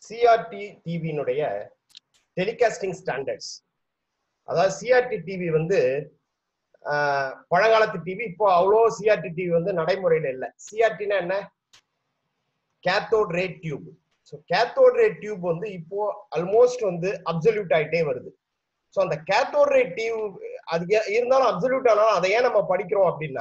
CRT டிவியினுடைய telecasting standards அதாவது CRT TV வந்து ஆஹ், பழங்காலத்து டிவி இப்போ அவ்வளோ சிஆர்டி டிவி வந்து நடைமுறையில இல்லை சிஆர்டினா என்ன cathode ray tube so cathode ray tube வந்து இப்போ ஆல்மோஸ்ட் வந்து அப்சல்யூட் ஆயிட்டே வருது ஸோ அந்த கேத்தோட் ரே டியூப் அது ஏ- இருந்தாலும் அப்சல்யூட் ஆனாலும் அதை ஏன் நம்ம படிக்கிறோம் அப்படின்னா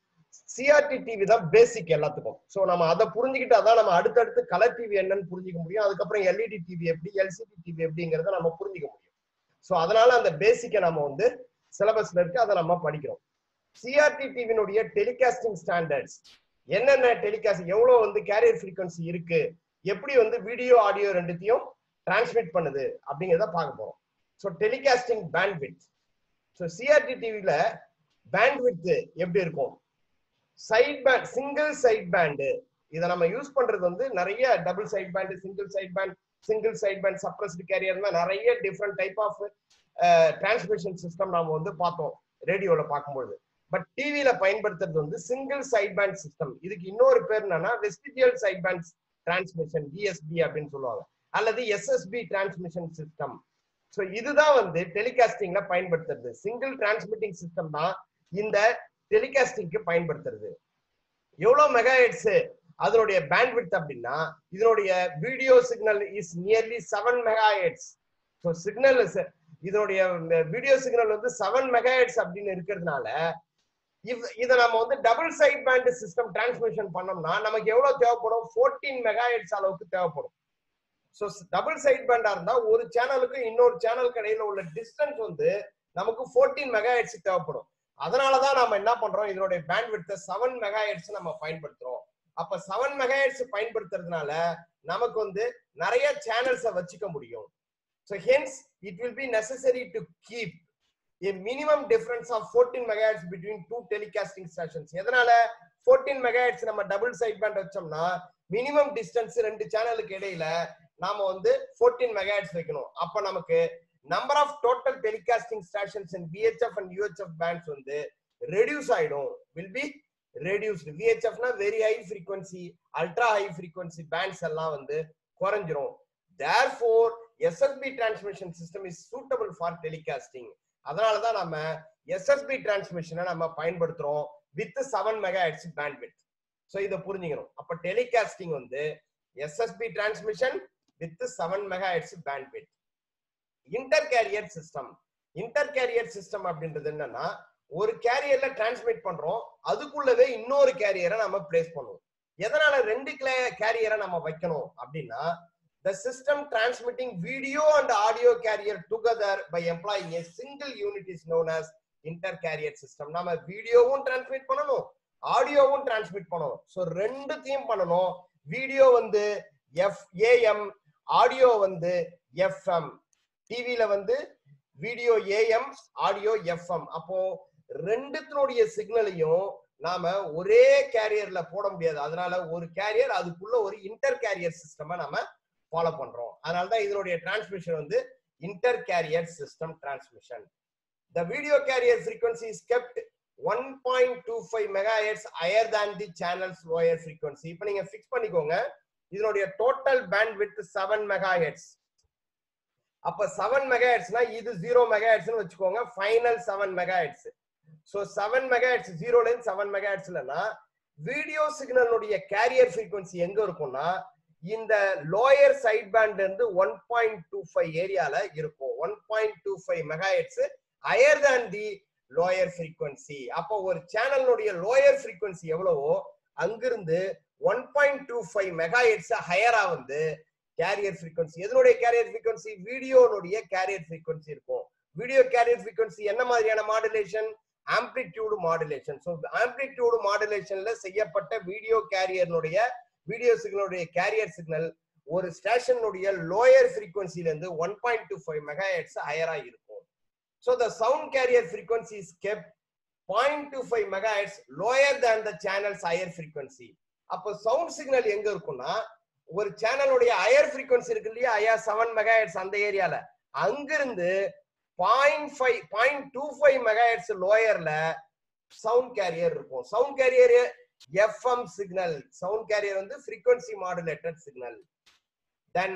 சிஆர்டி டிவி தான் பேசிக் எல்லாத்துக்கும் ஸோ நம்ம அதை புரிஞ்சுக்கிட்டா தான் நம்ம அடுத்தடுத்து கலர் டிவி என்னன்னு புரிஞ்சுக்க முடியும் அதுக்கப்புறம் எல்இடி டிவி எப்படி எல்சிடி டிவி எப்படிங்கிறத நம்ம புரிஞ்சுக்க முடியும் ஸோ அதனால அந்த பேசிக்கை நம்ம வந்து சிலபஸ்ல இருக்கு அதை நம்ம படிக்கிறோம் சிஆர்டி டிவினுடைய டெலிகாஸ்டிங் ஸ்டாண்டர்ட்ஸ் என்னென்ன டெலிகாஸ்ட் எவ்வளவு வந்து கேரியர் ஃப்ரீக்வன்சி இருக்கு எப்படி வந்து வீடியோ ஆடியோ ரெண்டுத்தையும் டிரான்ஸ்மிட் பண்ணுது அப்படிங்கிறத பார்க்க போறோம் so telecasting bandwidth so CRT டிவில பேண்ட்வித் எப்படி இருக்கும் side band single side band இதை நம்ம யூஸ் பண்றது வந்து நிறைய double side band single side band single side band suppressed carrier நிறைய different type of transmission system நாம வந்து பார்த்தோம் ரேடியோல பார்க்கும்போது பட் டிவியில பயன்படுத்துறது வந்து சிங்கிள் சைட் பேண்ட் சிஸ்டம் இதுக்கு இன்னொரு பேர் என்னன்னா vestigial side band transmission VSB அப்படின்னு சொல்லுவாங்க அல்லது எஸ்எஸ்பி டிரான்ஸ்மிஷன் சிஸ்டம் ஸோ இதுதான் வந்து டெலிகாஸ்டிங்ல பயன்படுத்துறது சிங்கிள் டிரான்ஸ்மிட்டிங் சிஸ்டம் தான் இந்த டெலிகாஸ்டிங்க்கு பயன்படுத்துறது எவ்வளவு மெகாஹெட்ஸ் அதனுடைய பேண்ட்வித் அப்படின்னா இதனுடைய video signal is nearly seven megahertz so signal இதனுடைய வீடியோ சிக்னல் வந்து செவன் மெகாஹெட்ஸ் அப்படின்னு இருக்கிறதுனால இவ்- இதை நம்ம வந்து double side band system transmission பண்ணோம்னா நமக்கு எவ்வளவு தேவைப்படும் 14 மெகாஹெட்ஸ் அளவுக்கு தேவைப்படும் ஸோ டபுள் சைட் பேண்டா இருந்தா ஒரு சேனலுக்கு இன்னொரு சேனலுக்கு இடையில உள்ள டிஸ்டன்ஸ் வந்து நமக்கு 14 மெகாஹெட்ஸ் தேவைப்படும் அதனாலதான் நம்ம என்ன பண்றோம் இதனுடைய பேண்ட் செவன் மெகாஹெட்ஸ் நம்ம பயன்படுத்துறோம் அப்ப செவன் மெகாஹெட்ஸ் பயன்படுத்துறதுனால நமக்கு வந்து நிறைய சேனல்ஸை வச்சுக்க முடியும் so hence it will be necessary to keep a minimum difference of 14 megahertz between two telecasting stations எதனால 14 megahertz நம்ம டபுள் சைட் பேண்ட் வச்சோம்னா மினிமம் டிஸ்டன்ஸ் ரெண்டு சேனலுக்கு இடையில நாம வந்து 14 megahertz வைக்கணும் அப்ப நமக்கு number of total telecasting stations in VHF and UHF bands வந்து ரெடியூஸ் ஆயிடும் வில் பி ரெடியூஸ்டு விஹெச்எஃப்னா very high frequency ultra high frequency bands எல்லாம் வந்து குறைஞ்சிரும் therefore SSB transmission system is suitable for telecasting அதனால தான் நம்ம எஸ்எஸ்பி டிரான்ஸ்மிஷனை நம்ம பயன்படுத்துறோம் with seven mega megahertz bandwidth so இதை புரிஞ்சுக்கணும் அப்ப டெலிகாஸ்டிங் வந்து SSB transmission with seven mega megahertz bandwidth inter carrier system inter carrier system அப்படின்றது என்னன்னா ஒரு கேரியர்ல டிரான்ஸ்மிட் பண்றோம் அதுக்குள்ளவே இன்னொரு கேரியரை நம்ம பிளேஸ் பண்ணுவோம் எதனால ரெண்டு கேரியரை நம்ம வைக்கணும் அப்படின்னா the system transmitting video and audio carrier together by employing a single unit is known as intercarrier system நாம வீடியோவும் டிரான்ஸ்மிட் பண்ணணும் ஆடியோவும் டிரான்ஸ்மிட் பண்ணணும் ஸோ ரெண்டுத்தையும் பண்ணணும் வீடியோ வந்து எஃப் ஏஎம் ஆடியோ வந்து எஃப்எம் டிவில வந்து வீடியோ ஏஎம் ஆடியோ எஃப்எம் அப்போ ரெண்டுத்தினுடைய சிக்னலையும் நாம ஒரே கேரியர்ல போட முடியாது அதனால ஒரு கேரியர் அதுக்குள்ள ஒரு இன்டர் கேரியர் சிஸ்டமா நாம ஃபாலோ பண்றோம் அதனால தான் இதனுடைய டிரான்ஸ்மிஷன் வந்து inter carrier system transmission the video carrier frequency is kept 1.25 megahertz higher than the channel's lower frequency இப்போ நீங்க ஃபிக்ஸ் பண்ணிக்கோங்க இதனுடைய டோட்டல் பேண்ட்வித் 7 megahertz அப்ப 7 megahertzனா இது 0 megahertzனு வச்சுக்கோங்க ஃபைனல் 7 megahertz சோ 7 megahertz 0 ல இருந்து 7 megahertzலனா வீடியோ சிக்னலுடைய கேரியர் frequency எங்க இருக்கும்னா இந்த லோயர் சைட் பேண்ட் இருந்து ஒன் பாயிண்ட் டூ ஃபைவ் ஏரியால இருக்கும் one point two five megahertz higher than the lower frequency அப்போ ஒரு சேனலுடைய லோயர் ஃப்ரீக்வன்சி எவ்வளவோ அங்கிருந்து one point two five megahertz ஹையரா வந்து கேரியர் ஃப்ரீக்வன்சி எதனுடைய கேரியர் ஃப்ரீக்வன்சி வீடியோனுடைய கேரியர் ஃப்ரீக்வன்சி இருக்கும் வீடியோ கேரியர் ஃப்ரீக்வன்சி என்ன மாதிரியான modulation amplitude modulation so amplitude மாடுலேஷன்ல செய்யப்பட்ட வீடியோ கேரியர்னுடைய வீடியோ சிக்னலுடைய கேரியர் சிக்னல் ஒரு ஸ்டேஷனுடைய லோயர் ஃப்ரீக்வன்சில இருந்து one point two five mega megahertz ஹையரா இருக்கும் so the sound carrier frequency is kept point two five mega heads lower than the channels higher frequency அப்போ சவுண்ட் சிக்னல் எங்க இருக்கும்னா ஒரு சேனலுடைய ஹையர் ஃப்ரீக்வன்சி இருக்கு இல்லையா ஐயா செவன் மெகா ஹெட்ஸ் அந்த ஏரியால அங்கிருந்து point five point two five mega heads லோயர்ல சவுண்ட் கேரியர் இருக்கும் sound carrier FM signal sound carrier வந்து frequency modulated signal then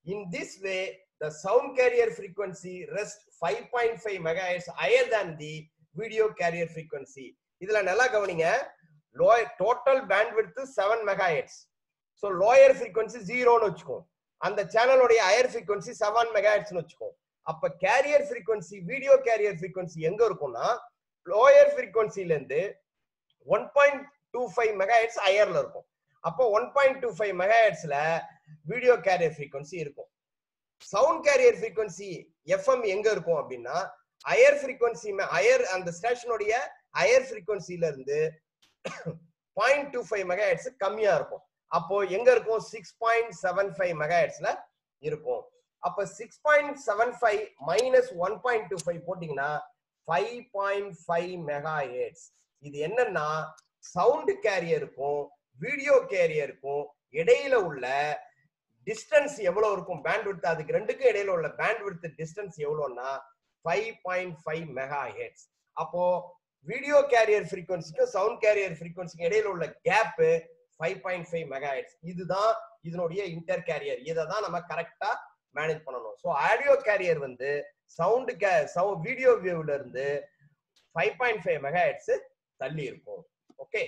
in this way the sound carrier frequency rest five point five megahertz higher than the video carrier frequency இதுல நல்லா கவனிங்க low total bandwidth seven megahertz so lower frequency ஜீரோன்னு வச்சுக்கோ அந்த சேனலோடைய higher frequency seven மெகாஹெட்ஸ்னு வச்சுக்கோ அப்ப carrier frequency video carrier frequency எங்க இருக்கும்னா லோயர் frequencyல இருந்து one point two five megahertz ஹையர்ல இருக்கும் அப்போ ஒன் பாயிண்ட் டூ ஃபைவ் மெகாஹெட்ஸ்ல வீடியோ கேரியர் frequency இருக்கும் சவுண்ட் கேரியர் frequency எஃப்எம் எங்க இருக்கும் அப்படின்னா ஹையர் frequency ஹையர் அந்த ஸ்டேஷனுடைய ஹையர் frequencyல இருந்து பாயிண்ட் டூ ஃபைவ் மெகாஹெட்ஸ் கம்மியா இருக்கும் அப்போ எங்க இருக்கும் சிக்ஸ் பாயிண்ட் செவன் ஃபைவ் மெகாஹெட்ஸ்ல இருக்கும் அப்ப six point seven five minus one point two five போட்டீங்கன்னா ஃபைவ் பாயிண்ட் ஃபைவ் மெகாஹெட்ஸ் இது என்னன்னா சவுண்ட் கேரியருக்கும் வீடியோ கேரியருக்கும் இடையில உள்ள டிஸ்டன்ஸ் எவ்வளவு இருக்கும் பேண்ட் அதுக்கு ரெண்டுக்கும் இடையில உள்ள பேண்ட் டிஸ்டன்ஸ் எவ்வளவுன்னா five point five mega heads அப்போ வீடியோ கேரியர் ஃப்ரீக்வன்சிக்கும் சவுண்ட் கேரியர் ஃப்ரீக்வன்சிக்கும் இடையில உள்ள gap five point five mega megahertz இதுதான் இதனுடைய இன்டர் கேரியர் இதை தான் நம்ம கரெக்டா மேனேஜ் பண்ணணும் ஸோ ஆடியோ கேரியர் வந்து சவுண்டு கே சவு வீடியோ வியூல இருந்து five point five mega hertz தள்ளி இருக்கும் okay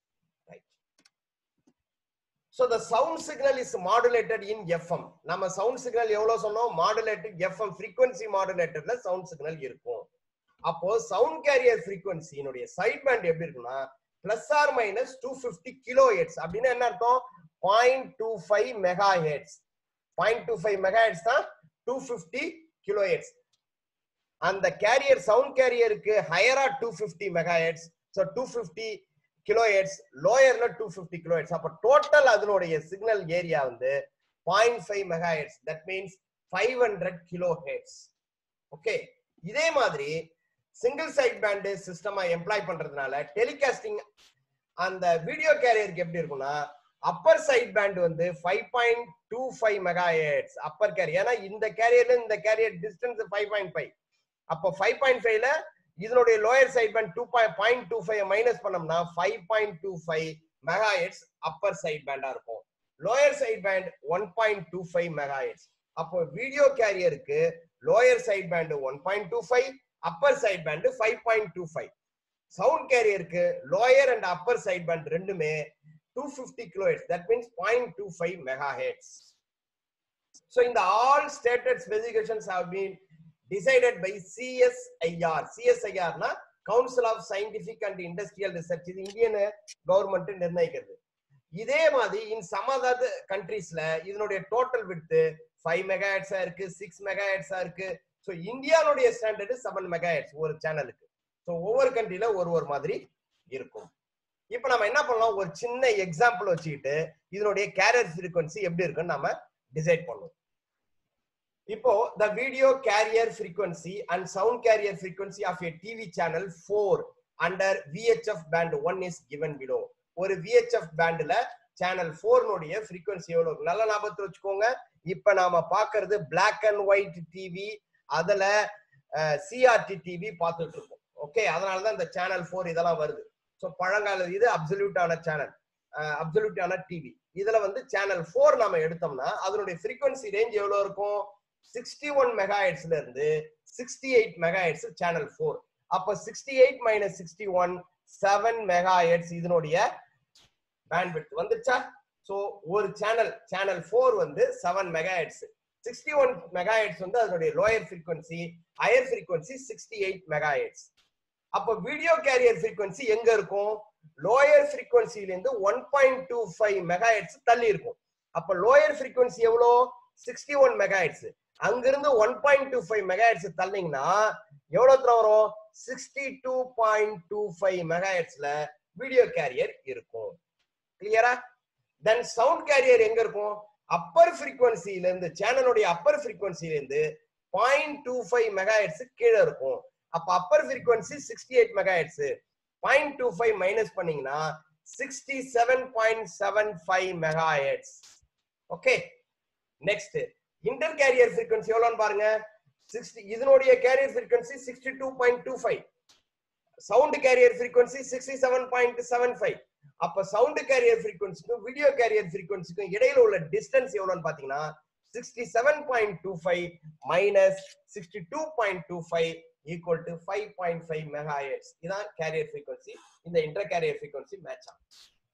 so the sound signal is modulated in FM நம்ம சவுண்ட் சிக்னல் எவ்வளவு சொன்னோம் மாடுலேட்டட் எஃப்எம் ஃப்ரீக்வன்சி மாடுலேட்டர்ல சவுண்ட் சிக்னல் இருக்கும் அப்போ சவுண்ட் கேரியர் ஃப்ரீக்வன்சியினுடைய சைட் பேண்ட் எப்படி இருக்குன்னா plus or minus two fifty kilo hertz அப்படின்னு என்ன அர்த்தம் point two five mega hertz point two five mega heads தான் டூ பிப்டி கிலோ ஹெட்ஸ் அந்த கேரியர் சவுண்ட் கேரியருக்கு ஹையரா two fifty mega hertz so two fifty kilo hertz லோயர்ல two fifty kilo hertz அப்போ total அதனுடைய சிக்னல் ஏரியா வந்து point five mega hertz that means five hundred kilo hertz okay இதே மாதிரி single side band சிஸ்டமா employ பண்றதுனால telecasting அந்த video கேரியருக்கு எப்படி இருக்கும்னா அப்பர் சைட் பேண்ட் வந்து five point two five mega hertz upper carrier ஏன்னா இந்த கேரியர்ல இந்த carrier distance five point five அப்போ ஃபைவ் பாயிண்ட் ஃபைவ்ல இதனுடைய lower side band two point two five minus பண்ணோம்னா five point two five mega hertz upper side பேண்டா இருக்கும் lower side band one point two five mega heads அப்போ video கேரியருக்கு lower side band one point two five upper side band five point two five sound கேரியருக்கு lower and upper side band ரெண்டுமே two fifty kilo hertz that means point two five mega hertz so இந்த all stated specifications have been decided by CSIR சிஎஸ்ஐஆர்னா council of scientific and industrial research இது Indian government நிர்ணயிக்கிறது இதே மாதிரி in some other கண்ட்ரீஸ்ல இதனுடைய total விடுத்து five mega ஹெட்ஸா இருக்கு six mega ஹெட்ஸா இருக்கு ஸோ இந்தியாவுடைய ஸ்டாண்டர்டு செவன் மெகா ஹெட்ஸ் ஒரு சேனலுக்கு ஸோ ஒவ்வொரு கண்ட்ரில ஒரு ஒரு மாதிரி இருக்கும் இப்போ நம்ம என்ன பண்ணலாம் ஒரு சின்ன எக்ஸாம்பிள் வச்சுக்கிட்டு இதனுடைய கேரியர் ஃப்ரீக்வன்சி எப்படி இருக்குன்னு நம்ம டிசைட் பண்ணுவோம் இப்போ the video carrier frequency and sound carrier frequency of a TV channel four under VHF band one is given below ஒரு விஹெச்எஃப் பேண்ட்ல சேனல் ஃபோர்னுடைய ஃப்ரீக்வன்சி எவ்வளவு நல்ல ஞாபகத்தில் வச்சுக்கோங்க இப்ப நாம பாக்குறது பிளாக் அண்ட் ஒயிட் டிவி அதுல சிஆர்டி டிவி பார்த்துட்டு இருக்கோம் ஓகே அதனாலதான் இந்த சேனல் ஃபோர் இதெல்லாம் வருது ஸோ பழங்கால இது அப்சல்யூட்டான சேனல் அப்சல்யூட்டான டிவி இதுல வந்து சேனல் ஃபோர் நம்ம எடுத்தோம்னா அதனுடைய ஃப்ரீக்வன்சி ரேஞ்ச் எவ்வளவு இருக்கும் சிக்ஸ்டி ஒன் மெகாஹெட்ஸ்ல இருந்து sixty eight megahertz channel four அப்ப sixty eight minus sixty one seven megahertz இதனுடைய பேண்ட்வித் வந்துச்சா ஸோ ஒரு சேனல் சேனல் ஃபோர் வந்து seven megahertz sixty one megahertz வந்து அதனுடைய lower frequency higher frequency sixty eight megahertz அப்போ வீடியோ கேரியர் ஃப்ரீக்வன்சி எங்க இருக்கும் லோயர் ஃப்ரீக்வன்சில இருந்து one point two five megahertz தள்ளி இருக்கும் அப்ப லோயர் ஃப்ரீக்வன்சி எவ்வளோ சிக்ஸ்டி ஒன் மெகாஹெட்ஸ் அங்கிருந்து one point two five megahertz தள்ளிங்கன்னா எவ்வளவு தூரம் வரும் sixty two point two five மெகாஹெட்ஸ்ல வீடியோ கேரியர் இருக்கும் கிளியரா தென் சவுண்ட் கேரியர் எங்க இருக்கும் அப்பர் ஃப்ரீக்வன்சில இருந்து சேனலுடைய அப்பர் ஃப்ரீக்வன்சில இருந்து பாயிண்ட் டூ ஃபைவ் மெகாஹெட்ஸ் கீழே இருக்கும் அப்ப upper frequency sixty eight megahertz point two five minus பண்ணீங்கன்னா sixty seven point seven five megahertz okay next inter carrier frequency எவ்வளோன்னு பாருங்க சிக்ஸ்டி இதனுடைய carrier frequency sixty two point two five sound carrier frequency sixty seven point seven five அப்ப sound carrier ஃப்ரீக்வன்சிக்கும் video carrier ஃப்ரீக்வன்சிக்கும் இடையில உள்ள distance எவ்வளோன்னு பாத்தீங்கன்னா sixty seven point two five minus sixty two point two five equal to five point five mega இதான் carrier frequency இந்த inter carrier frequency match ஆகும்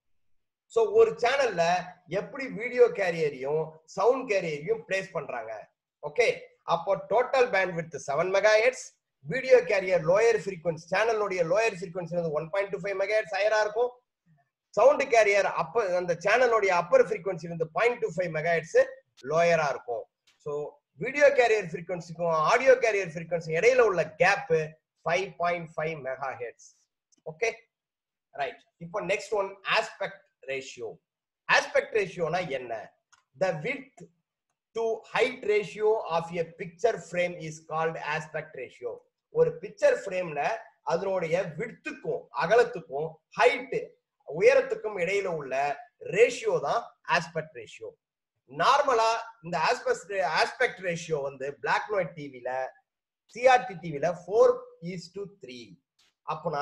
ஸோ ஒரு சேனல்ல எப்படி வீடியோ கேரியரையும் சவுண்ட் கேரியரையும் பிளேஸ் பண்றாங்க ஓகே அப்போ total band width seven mega video carrier lower frequency சேனலுடைய லோயர் ஃப்ரீக்வன்சி வந்து one point two five mega ஹையரா இருக்கும் சவுண்ட் கேரியர் அப்ப அந்த சேனலுடைய அப்பர் ஃப்ரீக்வன்சி வந்து பாயிண்ட் டூ ஃபைவ் மெகா லோயரா இருக்கும் ஸோ வீடியோ கேரியர் ஃப்ரீக்வன்சிக்கும் ஆடியோ கேரியர் ஃப்ரீக்வன்சி இடையில உள்ள gap five point five mega hertz okay right இப்போ next one aspect ratio aspect ரேஷியோனா என்ன the width to height ratio of a picture frame is called aspect ratio ஒரு picture ஃப்ரேம்ல அதனுடைய விட்த்துக்கும் அகலத்துக்கும் height உயரத்துக்கும் இடையில உள்ள ரேஷியோ தான் ஆஸ்பெக்ட் ரேஷியோ நார்மலா இந்த ஆஸ்பெக்ட் ஆஸ்பெக்ட் ரேஷியோ வந்து பிளாக் அண்ட் ஒயிட் டிவில சிஆர்டி டிவில ஃபோர் ஈஸ் டு த்ரீ அப்பனா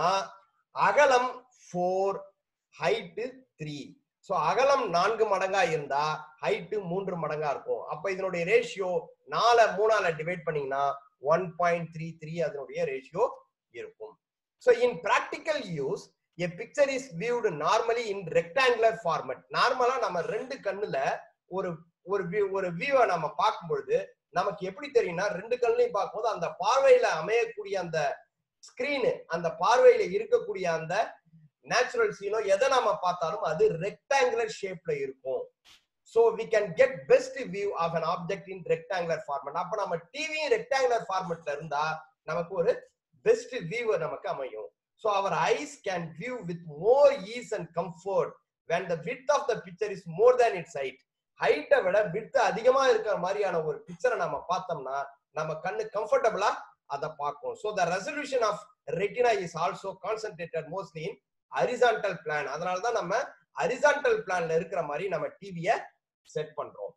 அகலம் ஃபோர் ஹைட்டு த்ரீ ஸோ அகலம் நான்கு மடங்கா இருந்தா ஹைட்டு மூன்று மடங்கா இருக்கும் அப்ப இதனுடைய ரேஷியோ நால மூணால டிவைட் பண்ணீங்கன்னா ஒன் பாயிண்ட் த்ரீ த்ரீ அதனுடைய ரேஷியோ இருக்கும் so in practical use a picture is viewed normally in rectangular format நார்மலா நம்ம ரெண்டு கண்ணுல ஒரு ஒரு வியூ ஒரு வியூவை நம்ம பார்க்கும் பொழுது நமக்கு எப்படி தெரியும்னா ரெண்டு கண்ணையும் பார்க்கும்போது அந்த பார்வையில அமையக்கூடிய அந்த ஸ்கிரீனு அந்த பார்வையில இருக்கக்கூடிய அந்த நேச்சுரல் சீனோ எதை நாம பார்த்தாலும் அது ரெக்டாங்குலர் ஷேப்ல இருக்கும் so we can get best view of an object in rectangular format அப்ப நம்ம டிவியும் ரெக்டாங்குலர் ஃபார்மட்ல இருந்தா நமக்கு ஒரு பெஸ்ட் வியூ நமக்கு அமையும் So our eyes can view with more ease and comfort when the width of the picture is more than its height. ஹைட்டை விட விட்த் அதிகமா இருக்கிற மாதிரியான ஒரு பிக்சரை நம்ம பார்த்தோம்னா நம்ம கண்ணு கம்ஃபர்டபுளா அதை பார்க்கும் so the resolution of retina is also concentrated mostly in horizontal plane அதனால தான் நம்ம அரிசான்டல் பிளான்ல இருக்கிற மாதிரி நம்ம டிவியை செட் பண்றோம்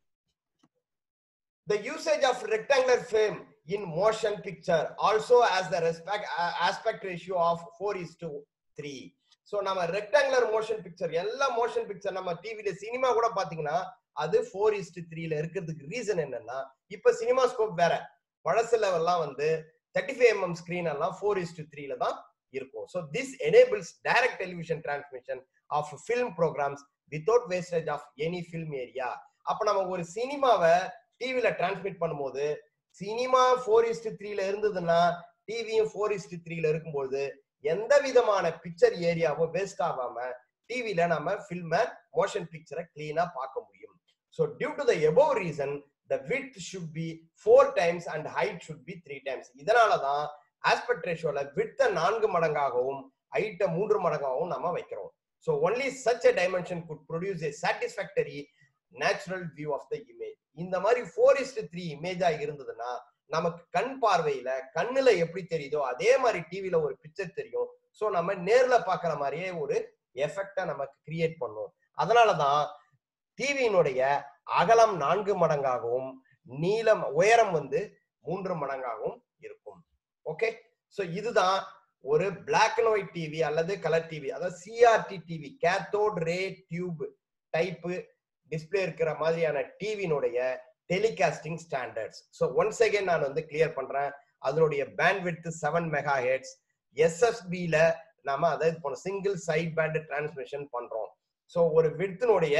The usage of rectangular frame in motion picture also has the respect uh, aspect ratio of 4 is to 3 so நம்ம ரெக்டாங்குலர் மோஷன் பிக்சர் எல்லா மோஷன் பிக்சர் நம்ம டிவில சினிமா கூட பாத்தீங்கன்னா அது ஃபோர் இஸ்ட் த்ரீல இருக்கிறதுக்கு ரீசன் என்னன்னா இப்ப சினிமா ஸ்கோப் வேற பழசுல எல்லாம் வந்து தேர்ட்டி ஃபைவ் எம்எம் ஸ்கிரீன் எல்லாம் ஃபோர் இஸ்ட் த்ரீல தான் இருக்கும் so this enables direct television transmission of film programs without wastage of any film area அப்ப நம்ம ஒரு சினிமாவை டிவில டிரான்ஸ்மிட் பண்ணும்போது சினிமா ஃபோர் இஸ்ட் த்ரீல இருந்ததுன்னா டிவியும் ஃபோர் இஸ்ட் த்ரீல இருக்கும்போது எந்த விதமான பிக்சர் ஏரியாவும் வேஸ்ட் ஆகாம டிவில நம்ம ஃபில்ம மோஷன் பிக்சரை கிளீனா பார்க்க முடியும் so due to the above reason the width should be four times and height should be three times இதனால தான் ஆஸ்பெக்ட் ரேஷியோல வித்த நான்கு மடங்காகவும் ஹைட்டை மூன்று மடங்காகவும் நம்ம வைக்கிறோம் so only such a dimension could produce a satisfactory natural view of the image இந்த மாதிரி ஃபோர் இஸ்ட் த்ரீ இமேஜா இருந்ததுன்னா நமக்கு கண் பார்வையில கண்ணுல எப்படி தெரியுதோ அதே மாதிரி டிவில ஒரு பிக்சர் தெரியும் ஸோ நம்ம நேர்ல பாக்குற மாதிரியே ஒரு எஃபெக்டை நமக்கு கிரியேட் பண்ணும் அதனாலதான் டிவியினுடைய அகலம் நான்கு மடங்காகவும் நீளம் உயரம் வந்து மூன்று மடங்காகவும் இருக்கும் ஓகே ஸோ இதுதான் ஒரு பிளாக் அண்ட் ஒயிட் டிவி அல்லது கலர் டிவி அதாவது CRT TV cathode ray tube type display இருக்கிற மாதிரியான டிவியினுடைய telecasting standards so once again நான் வந்து கிளியர் பண்றேன் அதனுடைய band width seven mega hertz எஸ்எஸ்பியில நாம அதை இப்போ சிங்கிள் சைட் பேண்ட் டிரான்ஸ்மிஷன் பண்றோம் ஸோ ஒரு விட்த்தினுடைய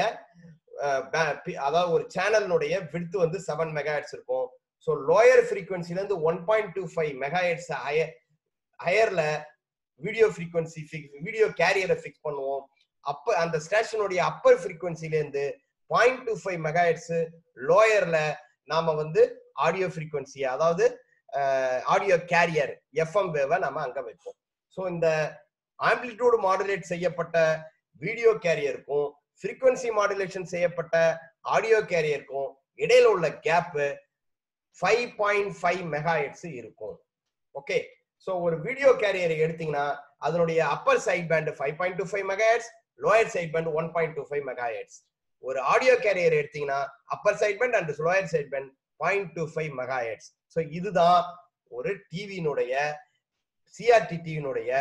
அதாவது ஒரு சேனலினுடைய விட்த் வந்து செவன் மெகா ஹெட்ஸ் இருக்கும் ஸோ லோயர் ஃப்ரீக்வன்சில இருந்து one point two five mega hertz higher ஹையர்ல video frequency video கேரியரை ஃபிக்ஸ் பண்ணுவோம் அப்ப அந்த ஸ்டேஷனுடைய அப்பர் ஃப்ரீக்வன்சில இருந்து point two five mega heads லோயர்ல நாம வந்து ஆடியோ ஃப்ரீக்வன்சி அதாவது ஆடியோ கேரியர் எஃப்எம் வேவை நம்ம அங்க வைப்போம் ஸோ இந்த ஆம்பிளிடியூட் மாடுலேட் செய்யப்பட்ட வீடியோ கேரியருக்கும் ஃப்ரீக்வன்சி மாடுலேஷன் செய்யப்பட்ட ஆடியோ கேரியருக்கும் இடையில உள்ள gap five point five mega hertz இருக்கும் ஓகே ஸோ ஒரு வீடியோ கேரியரை எடுத்தீங்கன்னா அதனுடைய upper side band five point two five mega heads lower side band one point two five mega hertz ஒரு ஆடியோ கேரியர் எடுத்தீங்கன்னா upper side band and lower side band point two five mega hertz so இதுதான் ஒரு டிவியினுடைய CRT டிவியினுடைய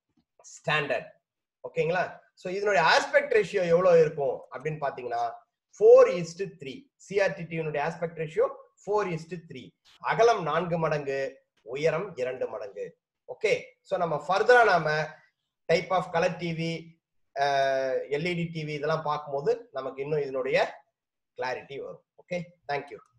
standard ஓகேங்களா so இதனுடைய aspect ratio எவ்வளோ இருக்கும் அப்படின்னு பார்த்தீங்கன்னா ஃபோர் இஸ்டு த்ரீ சிஆர்டி டிவியினுடைய aspect ratio four is to three அகலம் நான்கு மடங்கு உயரம் இரண்டு மடங்கு ஓகே ஸோ நம்ம ஃபர்தரா நாம type of colour TV LED TV இதெல்லாம் பார்க்கும்போது நமக்கு இன்னும் இதனுடைய கிளாரிட்டி வரும் ஓகே தேங்க்யூ